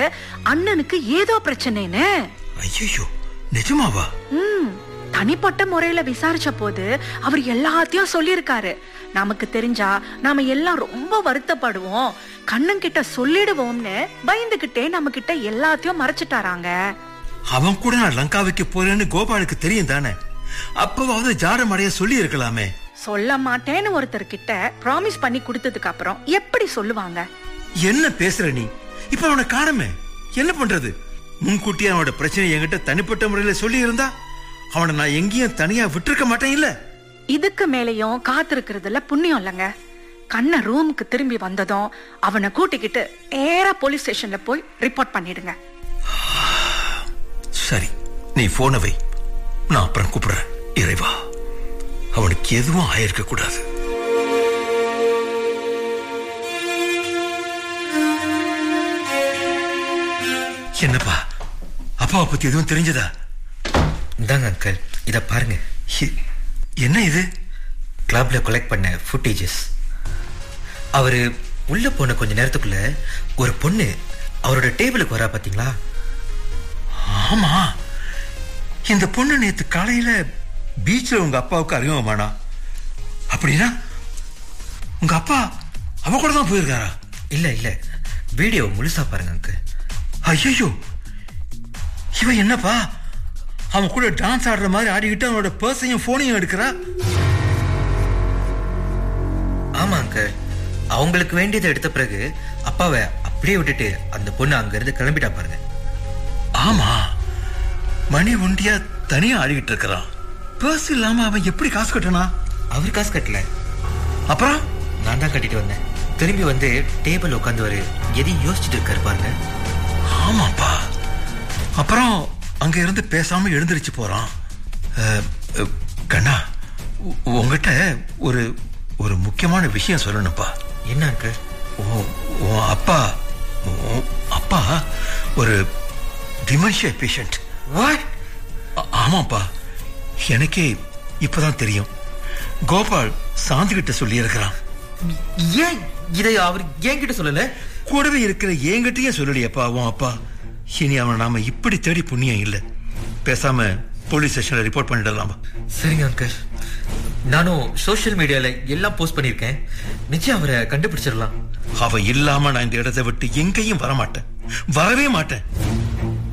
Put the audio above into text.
அண்ணனுக்கு ஏதோ பிரச்சனைன்னு ஐயோ நிஜமாவா ம் தனிப்பட்ட முறையில விசாரிச்ச போது அவர் எல்லாத்தையும் சொல்லியிருக்காரு நமக்கு தெரிஞ்சா நாம எல்லாம் ரொம்ப வருத்தப்படுவோம் கண்ணன் கிட்ட சொல்லிடுவோம்னு பயந்துகிட்டே நம்ம கிட்ட எல்லாத்தையும் மறைச்சிட்டாராங்க அவன் கூட நான் லங்காவுக்கு போறேன்னு கோபாலுக்கு தெரியும் தானே அப்பவாவது ஜாடம் அடைய சொல்லி இருக்கலாமே சொல்ல மாட்டேன்னு ஒருத்தர் கிட்ட ப்ராமிஸ் பண்ணி கொடுத்ததுக்கு அப்புறம் எப்படி சொல்லுவாங்க என்ன பேசுற நீ இப்ப அவனை காணமே என்ன பண்றது முன்கூட்டியே அவனோட பிரச்சனை என்கிட்ட தனிப்பட்ட முறையில சொல்லி இருந்தா அவனை நான் எங்கேயும் தனியா விட்டிருக்க மாட்டேன் இல்ல இதுக்கு மேலேயும் காத்திருக்கிறதுல புண்ணியம் இல்லைங்க கண்ண ரூமுக்கு திரும்பி வந்ததும் அவனை கூட்டிக்கிட்டு நேரா போலீஸ் ஸ்டேஷன்ல போய் ரிப்போர்ட் பண்ணிடுங்க சரி நீ போன வை நான் அப்புறம் கூப்பிடுறேன் இறைவா அவனுக்கு எதுவும் ஆயிருக்க கூடாது என்னப்பா அப்பாவை பத்தி எதுவும் தெரிஞ்சதா இந்தாங்க அங்கிள் இதை பாருங்க எ- என்ன இது கிளப்ல கொலெக்ட் பண்ண ஃபுட்டேஜஸ் அவரு உள்ள போன கொஞ்ச நேரத்துக்குள்ள ஒரு பொண்ணு அவரோட டேபிளுக்கு வரா பாத்தீங்களா ஆமா இந்த பொண்ணு நேத்து காலையில பீச்ல உங்க அப்பாவுக்கு அறிமுகமானா அப்படின்னா உங்க அப்பா அவ கூட தான் போயிருக்காரா இல்ல இல்ல வீடியோ முழுசா பாருங்க அங்கிள் ஐயோ இவன் என்னப்பா அவன் கூட டான்ஸ் ஆடுற மாதிரி ஆடிக்கிட்டு அவனோட பர்ஸையும் போனையும் எடுக்கிறா ஆமா அங்கிள் அவங்களுக்கு வேண்டியதை எடுத்த பிறகு அப்பாவை அப்படியே விட்டுட்டு அந்த பொண்ணு அங்க இருந்து கிளம்பிட்டா பாருங்க ஆமா மணி ஒண்டியா தனியா ஆடிக்கிட்டு இருக்கிறான் பர்ஸ் இல்லாம அவன் எப்படி காசு கட்டனா அவர் காசு கட்டல அப்புறம் நான் தான் கட்டிட்டு வந்தேன் திரும்பி வந்து டேபிள் உட்காந்து ஒரு எதையும் யோசிச்சுட்டு இருக்காரு பாருங்க ஆமாப்பா அப்புறம் அங்க இருந்து பேசாம எழுந்திருச்சு போறான் அஹ், அஹ், கண்ணா உ- உன்கிட்ட ஒரு ஒரு முக்கியமான விஷயம் சொல்லணும்ப்பா என்ன அங்கிள் உன் உன் அப்பா உன் அப்பா ஒரு டிமென்ஷியா பேஷண்ட் வாட் ஆமாப்பா எனக்கே இப்பதான் தெரியும் கோபால் சாந்தி கிட்ட சொல்லி இருக்கிறான் ஏன் இதை அவர் என்கிட்ட சொல்லல கூடவே இருக்கிற என்கிட்டயே சொல்லலையப்பா உன் அப்பா இனி அவனை நாம இப்படி தேடி புண்ணியம் இல்ல பேசாம போலீஸ் ஸ்டேஷன்ல ரிப்போர்ட் பண்ணிடலாமா சரிங்க அங்கிள் நானும் சோஷியல் மீடியால எல்லாம் போஸ்ட் பண்ணிருக்கேன் நிச்சயம் அவரை கண்டுபிடிச்சிடலாம் அவ இல்லாம நான் இந்த இடத்தை விட்டு எங்கேயும் வர மாட்டேன் வரவே மாட்டேன்